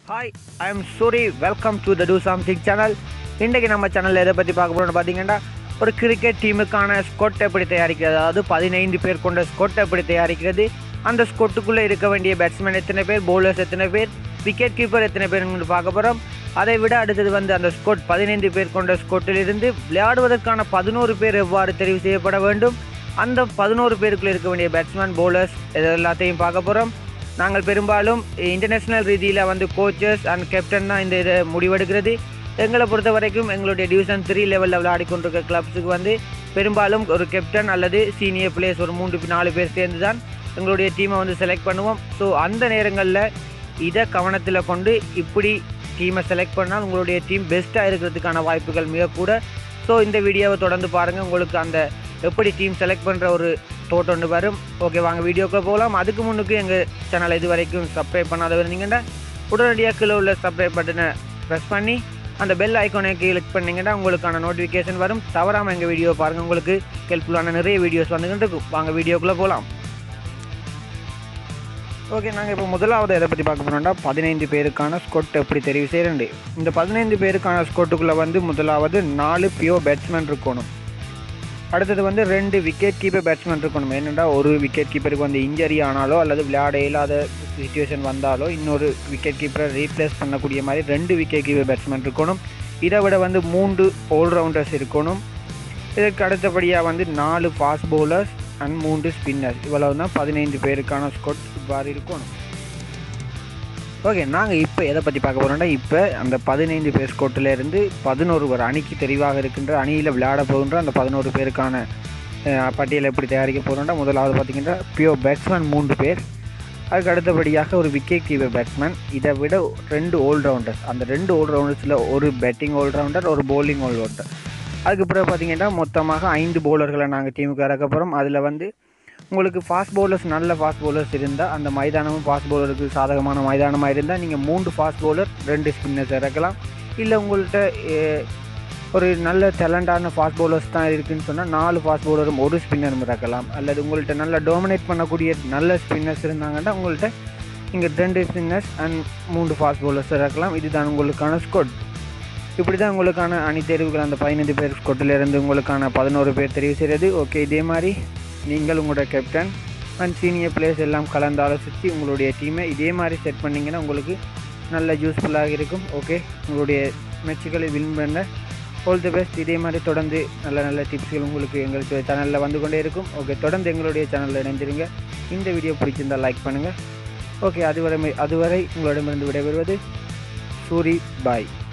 hi I am Suri welcome to the do something channel இன்றைக்கு நம்ம சேனலில் எதை பற்றி பார்க்க போகிறோம்னு பார்த்தீங்கன்னா ஒரு கிரிக்கெட் டீமுக்கான ஸ்கொட் எப்படி தயாரிக்கிறது அதாவது பதினைந்து பேர் கொண்ட ஸ்கொட் எப்படி தயாரிக்கிறது அந்த ஸ்கொட்டுக்குள்ளே இருக்க வேண்டிய பேட்ஸ்மேன் எத்தனை பேர் bowlers எத்தனை பேர் விக்கெட் கீப்பர் எத்தனை பேருன்னு பார்க்க போகிறோம் அதை விட அடுத்தது வந்து அந்த ஸ்கொட் பதினைந்து பேர் கொண்ட ஸ்கொட்டிலிருந்து விளையாடுவதற்கான பதினோரு பேர் எவ்வாறு தெரிவு செய்யப்பட வேண்டும் அந்த பதினோரு பேருக்குள்ள இருக்க வேண்டிய பேட்ஸ்மேன் bowlers இது எல்லாத்தையும் பார்க்க போகிறோம் நாங்கள் பெரும்பாலும் இன்டர்நேஷ்னல் ரீதியில் வந்து கோச்சஸ் அண்ட் கேப்டன் தான் இந்த இதை முடிவெடுக்கிறது எங்களை பொறுத்த வரைக்கும் எங்களுடைய டிவிஷன் த்ரீ லெவலில் விளையாடி கொண்டிருக்க கிளப்ஸுக்கு வந்து பெரும்பாலும் ஒரு கேப்டன் அல்லது சீனியர் பிளேயர்ஸ் ஒரு மூன்று நாலு பேர் சேர்ந்து தான் எங்களுடைய டீமை வந்து செலக்ட் பண்ணுவோம் ஸோ அந்த நேரங்களில் இதை கவனத்தில் கொண்டு இப்படி டீமை செலக்ட் பண்ணால் உங்களுடைய டீம் பெஸ்ட்டாக இருக்கிறதுக்கான வாய்ப்புகள் மிக கூட ஸோ இந்த வீடியோவை தொடர்ந்து பாருங்கள் உங்களுக்கு அந்த எப்படி டீம் செலக்ட் பண்ணுற ஒரு தோட்டம் ஒன்று வரும் ஓகே வாங்க வீடியோக்குள்ளே போகலாம் அதுக்கு முன்னுக்கு எங்கள் சேனலை இது வரைக்கும் சப்ஸ்கிரைப் பண்ணாத இருந்தீங்கன்னா உடனடியாக கீழே உள்ள சப்ஸ்கிரைப் பட்டனை ப்ரெஸ் பண்ணி அந்த பெல் ஐக்கானை கிளிக் பண்ணிங்கன்னா உங்களுக்கான நோட்டிஃபிகேஷன் வரும் தவறாமல் எங்கள் வீடியோ பாருங்கள் உங்களுக்கு ஹெல்ப்ஃபுல்லான நிறைய வீடியோஸ் வந்துக்கிட்டு இருக்கும் வாங்க வீடியோக்குள்ளே போகலாம் ஓகே நாங்கள் இப்போ முதலாவது எதை பற்றி பார்க்க போகிறோம்னா பதினைந்து பேருக்கான ஸ்கொட் எப்படி தெரிவு செய்கிறேன் இந்த பதினைந்து பேருக்கான ஸ்கொட்டுக்குள்ளே வந்து முதலாவது நாலு பியோ பேட்ஸ்மேன் இருக்கணும் அடுத்தது வந்து ரெண்டு விக்கெட் கீப்பர் பேட்ஸ்மேன் இருக்கணும் என்னென்னா ஒரு விக்கெட் கீப்பருக்கு வந்து இன்ஜரி ஆனாலோ அல்லது விளையாட இயலாத சுச்சுவேஷன் வந்தாலோ இன்னொரு விக்கெட் கீப்பரை ரீப்ளேஸ் பண்ணக்கூடிய மாதிரி ரெண்டு விக்கெட் கீப்பர் பேட்ஸ்மேன் இருக்கணும் இதை விட வந்து மூன்று ஆல்ரவுண்டர்ஸ் இருக்கணும் இதற்கு அடுத்தபடியாக வந்து நாலு ஃபாஸ்ட் பவுலர்ஸ் அண்ட் மூன்று ஸ்பின்னர்ஸ் இவ்வளவு தான் பதினைந்து பேருக்கான ஸ்கொட் இவ்வாறு இருக்கணும் ஓகே நாங்கள் இப்போ எதை பற்றி பார்க்க போகிறோம்னா இப்போ அந்த பதினைந்து பேர் ஸ்கோட்டிலேருந்து பதினோரு ஒரு அணிக்கு தெரிவாக இருக்கின்ற அணியில் விளையாட போகின்ற அந்த பதினோரு பேருக்கான அஹ், பட்டியலை எப்படி தயாரிக்க போகிறோம்னா முதலாவது பார்த்தீங்கன்னா பியோ பேட்ஸ்மேன் மூன்று பேர் அதுக்கு அடுத்தபடியாக ஒரு விக்கெட் கீப்பர் பேட்ஸ்மேன் இதை விட ரெண்டு ஆல்ரவுண்டர்ஸ் அந்த ரெண்டு ஆல்ரவுண்டர்ஸில் ஒரு பேட்டிங் ஆல்ரவுண்டர் ஒரு bowling ஆல்ரவுண்டர் அதுக்கு பிறகு பார்த்தீங்கன்னா மொத்தமாக ஐந்து பவுலர்களை நாங்கள் டீமுக்கு இறக்க போகிறோம் அதில் வந்து உங்களுக்கு ஃபாஸ்ட் பவுலர்ஸ் நல்ல ஃபாஸ்ட் பவுலர்ஸ் இருந்தால் அந்த மைதானமும் ஃபாஸ்ட் பவுலருக்கு சாதகமான மைதானமாக இருந்தால் நீங்கள் மூன்று ஃபாஸ்ட் பவுலர் ரெண்டு ஸ்பின்னர்ஸ் இறக்கலாம் இல்லை உங்கள்கிட்ட அஹ், ஒரு நல்ல டேலண்டான ஃபாஸ்ட் பவுலர்ஸ் தான் இருக்குன்னு சொன்னால் நாலு ஃபாஸ்ட் பவுலரும் ஒரு ஸ்பின்னரும் இறக்கலாம் அல்லது உங்கள்கிட்ட நல்ல டோமினேட் பண்ணக்கூடிய நல்ல ஸ்பின்னர்ஸ் இருந்தாங்கன்னா உங்கள்கிட்ட இங்கே ரெண்டு ஸ்பின்னர்ஸ் அண்ட் மூன்று ஃபாஸ்ட் பவுலர்ஸ் இறக்கலாம் இதுதான் உங்களுக்கான ஸ்கோட் இப்படி தான் உங்களுக்கான அணி தேர்வுகள் அந்த பதினைந்து பேர் ஸ்கொட்டிலிருந்து உங்களுக்கான பதினோரு பேர் தெரிவு செய்கிறது ஓகே இதே மாதிரி நீங்கள் உங்களோட கேப்டன் அண்ட் சீனியர் பிளேயர்ஸ் எல்லாம் கலந்து ஆலோசித்து உங்களுடைய டீமை இதே மாதிரி செட் பண்ணிங்கன்னா உங்களுக்கு நல்ல யூஸ்ஃபுல்லாக இருக்கும் ஓகே உங்களுடைய மேட்சுகளை வின் பண்ண ஆல் தி பெஸ்ட் இதே மாதிரி தொடர்ந்து நல்ல நல்ல டிப்ஸ்கள் உங்களுக்கு எங்களுக்கு சேனலில் வந்து கொண்டே இருக்கும் ஓகே தொடர்ந்து எங்களுடைய சேனலில் இணைந்திருங்க இந்த வீடியோ பிடிச்சிருந்தால் லைக் பண்ணுங்கள் ஓகே அதுவரை அதுவரை உங்களிடமிருந்து விடைபெறுவது சூரி பாய்